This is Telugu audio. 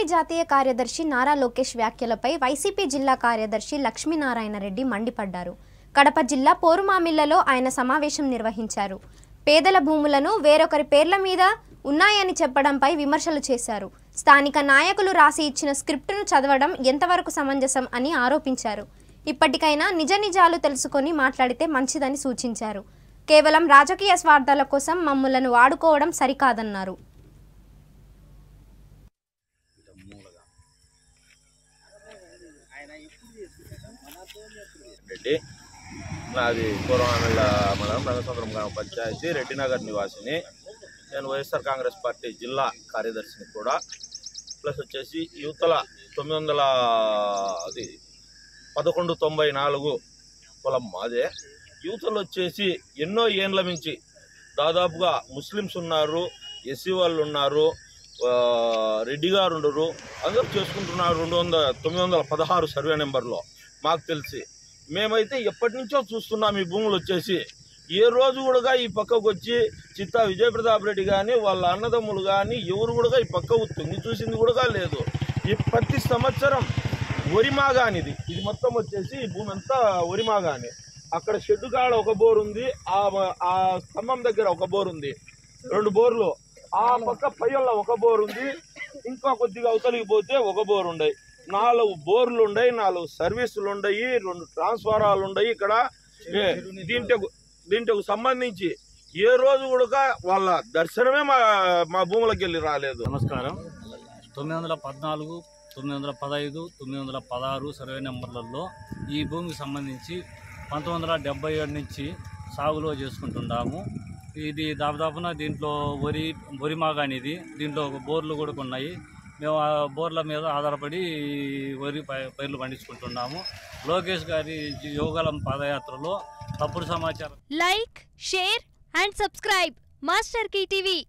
జాతీయ కార్యదర్శి నారా లోకేష్ వ్యాఖ్యలపై వైసీపీ జిల్లా కార్యదర్శి లక్ష్మీనారాయణ రెడ్డి మండిపడ్డారు కడప జిల్లా పోరుమామిళ్లలో ఆయన సమావేశం నిర్వహించారు పేదల భూములను వేరొకరి పేర్ల మీద ఉన్నాయని చెప్పడంపై విమర్శలు చేశారు స్థానిక నాయకులు రాసి ఇచ్చిన స్క్రిప్టును చదవడం ఎంతవరకు సమంజసం అని ఆరోపించారు ఇప్పటికైనా నిజ నిజాలు తెలుసుకొని మాట్లాడితే మంచిదని సూచించారు కేవలం రాజకీయ స్వార్థాల కోసం మమ్ములను వాడుకోవడం సరికాదన్నారు రెడ్డి నాది పూర్వమిళ్ళ మండలం రంగసముద్రం గ్రామ పంచాయతీ రెడ్డినగర్ నివాసిని నేను వైఎస్ఆర్ కాంగ్రెస్ పార్టీ జిల్లా కార్యదర్శిని కూడా ప్లస్ వచ్చేసి యువతల తొమ్మిది వందల అది పదకొండు తొంభై నాలుగు పొలం మాదే యువతలు వచ్చేసి ఎన్నో ఏండ్ల నుంచి దాదాపుగా ముస్లిమ్స్ ఉన్నారు ఎస్సీ వాళ్ళు ఉన్నారు ఆ, రెడ్డి గారు ఉండరు అందరూ చేసుకుంటున్నారు రెండు వందల తొమ్మిది వందల పదహారు సర్వే నెంబర్లో మాకు తెలిసి మేమైతే ఎప్పటి నుంచో చూస్తున్నాం ఈ భూములు వచ్చేసి ఏ రోజు కూడా ఈ పక్కకు వచ్చి చిత్తా విజయప్రతాప్ రెడ్డి కానీ వాళ్ళ అన్నదమ్ములు కానీ ఎవరు కూడా ఈ పక్కకు తొంగి చూసింది కూడా లేదు ఈ ప్రతి సంవత్సరం వరిమాగానిది ఇది మొత్తం వచ్చేసి ఈ భూమి అంతా వరిమాగాని అక్కడ షెడ్డు కాడ ఒక బోర్ ఉంది ఆ ఆ స్తంభం దగ్గర ఒక బోర్ ఉంది రెండు బోర్లు ఆ పక్క పయ్యల్లో ఒక బోర్ ఉంది ఇంకా కొద్దిగా అవతలికి పోతే ఒక బోర్ ఉండయి నాలుగు బోర్లు ఉండయి నాలుగు సర్వీసులు ఉండయి రెండు ట్రాన్స్ఫారాలు ఉండయి ఇక్కడ ఏ, దీంట్లో దీంట్లోకి సంబంధించి ఏ రోజు కూడా వాళ్ళ దర్శనమే మా మా భూములకు వెళ్ళి రాలేదు నమస్కారం తొమ్మిది వందల పద్నాలుగు తొమ్మిది వందల పదహైదు తొమ్మిది వందల పదహారు సర్వే నెంబర్లలో ఈ భూమికి సంబంధించి పంతొమ్మిది వందల డెబ్బై ఏడు నుంచి సాగులో చేసుకుంటున్నాము ఇది దాదాపున దీంట్లో వరి వరి మాగానిది దీంట్లో ఒక బోర్లు కూడా ఉన్నాయి మేము ఆ బోర్ల మీద ఆధారపడి వరి పై- పైర్లు పండించుకుంటున్నాము లోకేష్ గారి యోగాలం పాదయాత్రలో తప్పుడు సమాచారం like share and subscribe master TV